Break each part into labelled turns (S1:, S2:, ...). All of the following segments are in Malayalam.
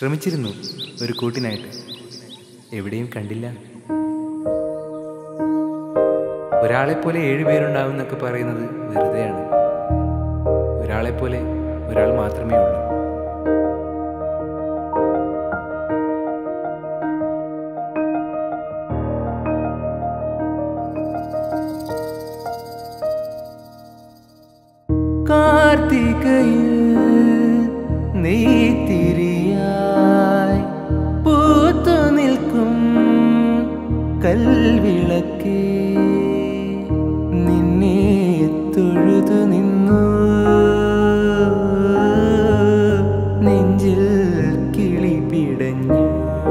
S1: ശ്രമിച്ചിരുന്നു ഒരു കൂട്ടിനായിട്ട് എവിടെയും കണ്ടില്ല ഒരാളെപ്പോലെ ഏഴുപേരുണ്ടാവും എന്നൊക്കെ പറയുന്നത് വെറുതെയാണ് ഒരാളെപ്പോലെ ഒരാൾ മാത്രമേ ഉള്ളൂ കാർത്തികയിൽ നെയ്ത്തിരിയായി പൂത്തു നിൽക്കും കൽവിളക്കേ നിന്നെ തൊഴുതു നിന്നു നെഞ്ചിൽ കിളി പിടഞ്ഞു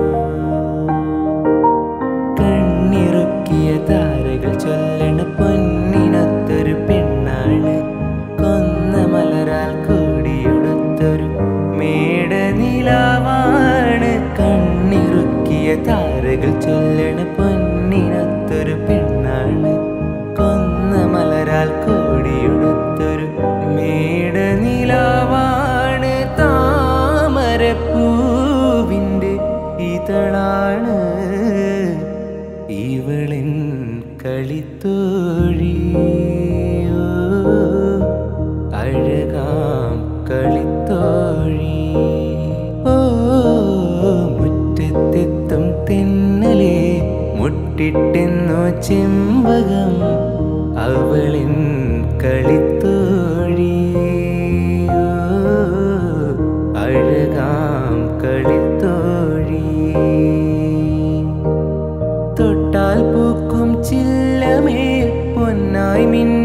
S1: കണ്ണിറുക്കിയ താരകൾ ചൊല്ലണ പൊന്നിനൊത്തൊരു പെണ്ണാണ് കൊന്ന മലരാൽ കൂടിയുടുത്തൊരു മേട നിലാവാണ് കണ്ണിറുക്കിയ താരകൾ ചൊല്ലണ പൊന്നിനൊത്തൊരു പെണ്ണാണ് കൊന്ന മലരാൽ കൂടിയുടുത്തൊരു മേട നിലാവാണ് താമരപ്പൂവിൻ്റെ ഇതളാണ് ഇവളിൻ കളിത്തോഴിയോ അഴകാം കളിത്തോഴി ഓ മുറ്റത്തെത്തും തെന്നലെ മുട്ടിട്ടെന്നോ ചെമ്പകം അവളിൻ കളിത്തോഴിയോ അഴകാം കളിത്തോഴി തൊട്ടാൽ പൂക്കും ചില്ലമേൽ പൊന്നായി മിന്ന